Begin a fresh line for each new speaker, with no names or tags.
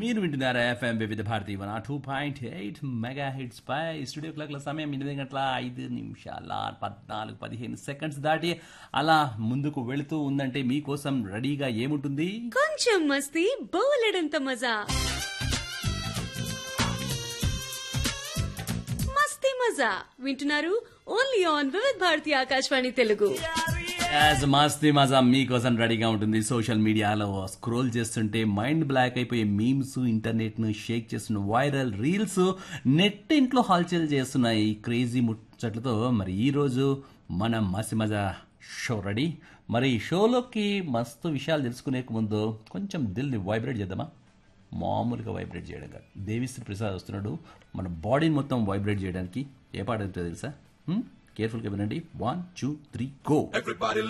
మీరు వింటున్నారా FM Vividh Bharati one two point eight mega hits పై స్టూడియో క్లాక్ల సమయం ఎనిమిది గంటల ఐదు నిమిషాల పద్నాలుగు పదిహేను సెకండ్స్ దాటి అలా ముందుకు వెళుతూ ఉందంటే మీకోసం రెడీగా ఏముంటుంది
కొంచెం మస్తీ బోలెడంత మజా మస్తీ మజా వింటున్నారు only on Vividh Bharati Akashvani Telugu
as మస్తీ మజా మీకోసం రెడీగా ఉంటుంది సోషల్ మీడియాలో స్క్రోల్ చేస్తుంటే మైండ్ బ్లాక్ అయిపోయే మీమ్స్ ఇంటర్నెట్ ను షేక్ చేస్తున్న వైరల్ రీల్స్ నెట్ ఇంట్లో హాల్చల్ చేస్తున్న ఈ క్రేజీ ముచ్చట్లతో మరి ఈ రోజు మన మసి మజా షో రెడీ మరి ఈ షోలోకి మస్తు విషయాలు తెలుసుకునే ముందు కొంచెం దిల్ని వైబ్రేట్ చేద్దామా మామూలుగా వైబ్రేట్ చేయడం కాదు దేవిశ్రీ ప్రసాద్ వస్తున్నాడు మన బాడీని మొత్తం వైబ్రేట్ చేయడానికి ఏ పాట ఉంటుందో తెలుసా కేర్ఫుల్గా వినండి one two three go
Everybody